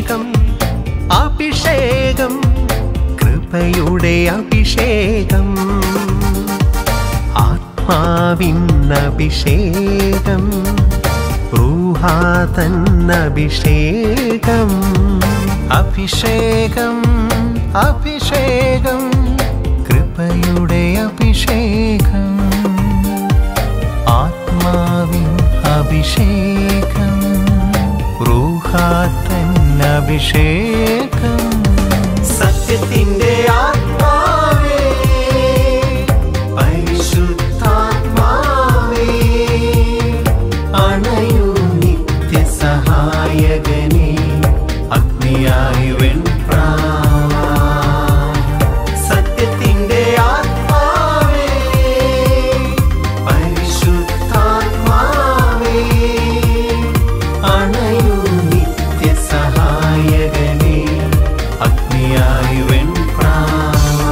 അഭിഷേകം അഭിഷേകം കൃപയുടെ അഭിഷേകം ആത്മാവിൻ അഭിഷേകം റൂഹാതൻ അഭിഷേകം അഭിഷേകം അഭിഷേകം കൃപയുടെ അഭിഷേകം ആത്മാവിൻ അഭിഷേകം റൂഹാത്തൻ അഭിഷേകം സത്യത്തിന്റെ ആത്മാവേ പരിശുദ്ധാത്മാവേ അണയൂ നിത്യസഹായകനെ അഗ്നിയായി വെൺപ്രാവ സത്യത്തിന്റെ ആത്മാവേ പരിശുദ്ധാത്മാവേ അണയൂ നിത്യസഹായകനെ അഗ്നിയായി വെൺപ്രാവ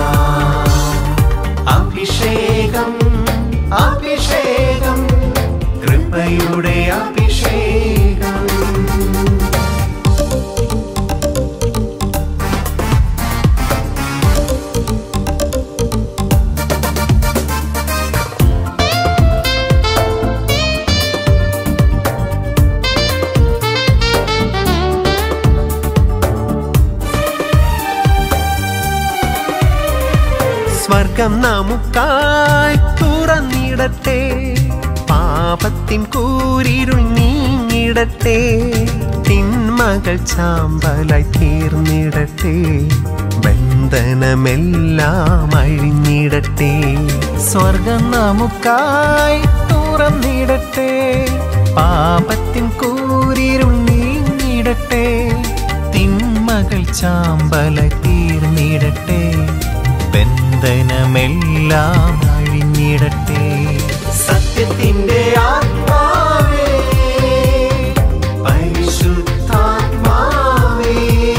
അഭിഷേകം അഭിഷേകം കൃപയുടെ അഭിഷേകം സ്വർഗം നമുക്കായി തുറന്നിടട്ടെ പാപത്തിൻ കൂരിരുൾ നീങ്ങിടട്ടെ തിന്മകൾ ചാമ്പലായി തീർന്നിടട്ടെ ബന്ധനമെല്ലാം അഴിഞ്ഞിടട്ടെ സ്വർഗം നമുക്കായി തുറന്നിടട്ടെ പാപത്തിൻ കൂരിരുൾ നീങ്ങിടട്ടെ തിന്മകൾ ചാമ്പലായി തീർന്നിടട്ടെ ബന്ധനമെല്ലാം അഴിഞ്ഞിടട്ടെ സത്യത്തിന്റെ ആത്മാവേ പരിശുദ്ധാത്മാവേ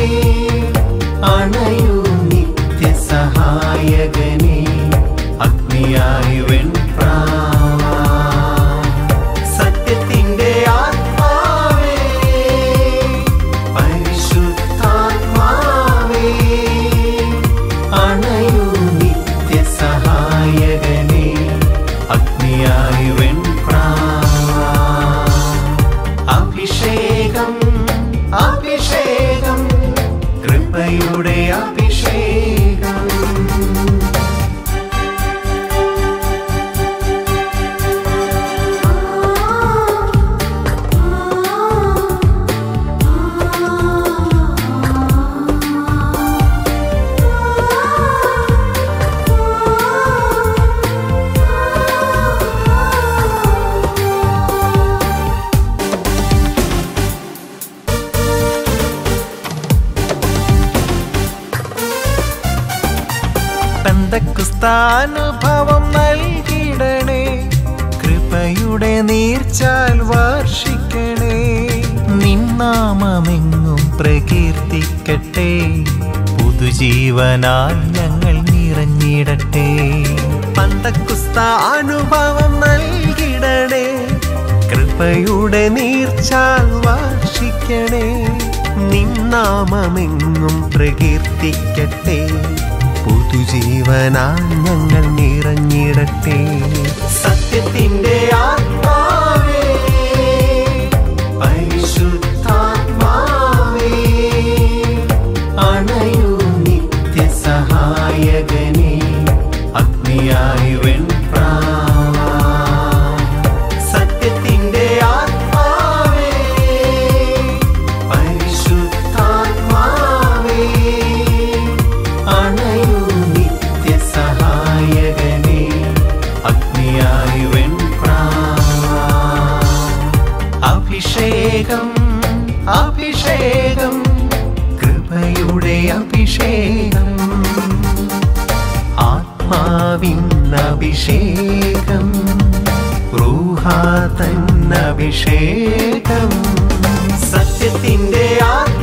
അണയൂ നിത്യസഹായകനെ അഗ്നിയായി വെൺപ്രാവ സത്യത്തിന്റെ ആത്മാവേ പരിശുദ്ധാത്മാവേ അണയൂ നിത്യസഹായകനെ അഗ്നിയായി വെൺപ്രാവ അഭിഷേകം അഭിഷേകം കൃപയുടെ അഭിഷേകം പെന്തക്കുസ്താനുഭവം നൽകിടണേ കൃപയുടെ നീർച്ചാൽ വർഷിക്കണേ നിന്നാമമെങ്ങും പ്രകീർത്തിക്കട്ടെ പുതുജീവനാൽ ഞങ്ങൾ നിറഞ്ഞിടട്ടെ പന്തക്കുസ്താനുഭവം നൽകിടണേ കൃപയുടെ നീർച്ചാൽ വർഷിക്കണേ നിന്നാമമെങ്ങും പ്രകീർത്തിക്കട്ടെ പുതുജീവനാൽ ഞങ്ങൾ നിറഞ്ഞിടട്ടെ സത്യത്തിന്റെ ആത്മാവേ പരിശുദ്ധാത്മാവേ അണയൂ നിത്യസഹായകനെ അഗ്നിയായി വെൺപ്രാവ സത്യത്തിന്റെ ആത്മാവേ പരിശുദ്ധാത്മാവേ അണയൂ നിത്യസഹായകനെ അഗ്നിയായി വെൺപ്രാവ അഭിഷേകം അഭിഷേകം കൃപയുടെ അഭിഷേകം ആത്മാവിൻ അഭിഷേകം റൂഹാതൻ അഭിഷേകം സത്യത്തിന്റെ ആത്മ